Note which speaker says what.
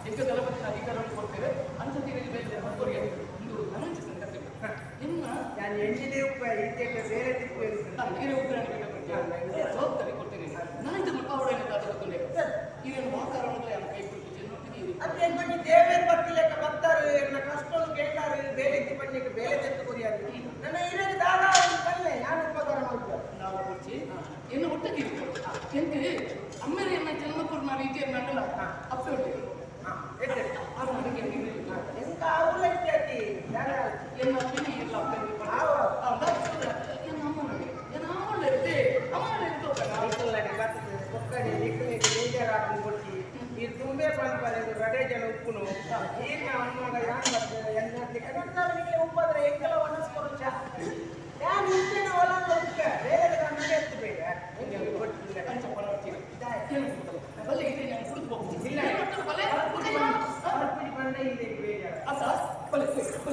Speaker 1: ಈಗ ದಳಪತಿನ ಅಧಿಕಾರವನ್ನು ಕೊಡ್ತೇವೆ ಅಂಚೆಗೆ ಬೇರೆ ಕೊರಿಯ ಇದು ಅನಂತ ಸಂಗತಿ ನಿಮ್ಮ
Speaker 2: ನಾನು ಎಣ್ಣಿದೆ ಉಪ್ಪ ಇದಕ್ಕೆ ಬೇರೆ ದಿಕ್ಕು ಇರುತ್ತೆ
Speaker 1: ಹಿರಿಯ ಉಗ್ರಾಣಿ ಜವಾಬ್ದಾರಿ ಕೊಡ್ತೇನೆ ನಾನು ಇದು ಮಕ್ಕಳೊಡನೆ ದಾಟುತ್ತೇನೆ ಇದನ್ನು ವಾತಾವರಣದಲ್ಲಿ ಅವನ ಕೈ ಕೊಟ್ಟು ಚೆನ್ನೊಟ್ಟಿಗೆ
Speaker 2: ಅದೇ ಕೊಂಚ ದೇವೇರ್ ಬರ್ತಿಲ್ಲಕ ಬರ್ತಾರೆ ನನ್ನ ಕಷ್ಟವನ್ನು ಕೇಳ್ತಾರೆ ಬೇಲೆ ತಿಪ್ಪಣ್ಣಿಗೆ ಬೇಲೆ ತೆತ್ತು ಕೊರಿಯಾರು ನನ್ನ ಇರೋದು ದಾದ ಒಂದು ಕಲ್ಲೆ ನಾನು ಉಪಕಾರ ಮಾಡ್ತಾರೆ
Speaker 1: ನಾವು ಕೊಡ್ಸಿ ಎನ್ನು ಒಟ್ಟಿಗೆ ಎಂತೆ ಅಮ್ಮೇಲೆ ಎನ್ನ ಜನ್ಮಪೂರ್ಣ ರೀತಿಯಲ್ಲಿ ನಡಲ ಅಪ್ಪ ಒಟ್ಟಿಗೆ
Speaker 2: ಹಾ ಎತ್ತೆ
Speaker 1: ಆರು ಮನೆಗೆ ನೀರು
Speaker 2: ಎಂತ ಅವ್ರ ಇತ್ಯಾದಿ ಯಾರ
Speaker 1: ಎನ್ನ ಅಪ್ಪನೇ ಇಲ್ಲ ಅಪ್ಪನಿಗೆ
Speaker 2: ಹಾವು.
Speaker 1: ಎನ್ನ ಅಮ್ಮನಿಗೆ ಎನ್ನ ಅಮ್ಮಲ್ಲ ಇರುತ್ತೆ ಅಮ್ಮಲ್ಲ ಇರ್ತೋಗ
Speaker 2: ನಾಲ್ಕಲ್ಲನೆ ಬರ್ತದೆ ಕೊಕ್ಕಡೆ ನಿಕ್ಕಲಿಗೆ ಬೇಜಾರಾಗಿ ಕೊಟ್ಟು ಈ ತುಂಬೆ ಪಂಪರೆ ರಡೆ ಜನ ಉಪ್ಪುನು ಈಗ ಅಮ್ಮಗ ಯಾನ್ ಬರ್ತದೆ ಎಂದಕ್ಕೆ ಕನ್ನಡದವರಿಗೆ ಉಪ್ಪದ್ರೆ ಎಂಕಲ ಒಣಸ್ಕೊರು ಚಾ ಯಾನ್ ಇಂತಿನ ಒಳಗೆ ಉಪ್ಪ ಬೇರೆ ನಮಗೆ ಎತ್ತು ಬೇಡ ಹಿಂಗೆ ಕೊಟ್ಟಿಲ್ಲ
Speaker 1: ಅಂಚ ಪರವರ್ತಿಗೆ
Speaker 2: ಇದಾಯ್ತು.
Speaker 1: ಏನು ಗೊತ್ತಲ್ಲ? ಬಲ್ಲೆ ಇದೆ ನಾನು ಕುಡಿದು ಹೋಗ್ತೀನಿ
Speaker 2: ಇಲ್ಲ
Speaker 1: ಬಲ್ಲೆ
Speaker 2: ಅರ್ಪಿಡಿ ಬಂಡೆ ಇದೆ ಬೇಜಾರು
Speaker 1: ಅಸ ಬಲ್ಲೆ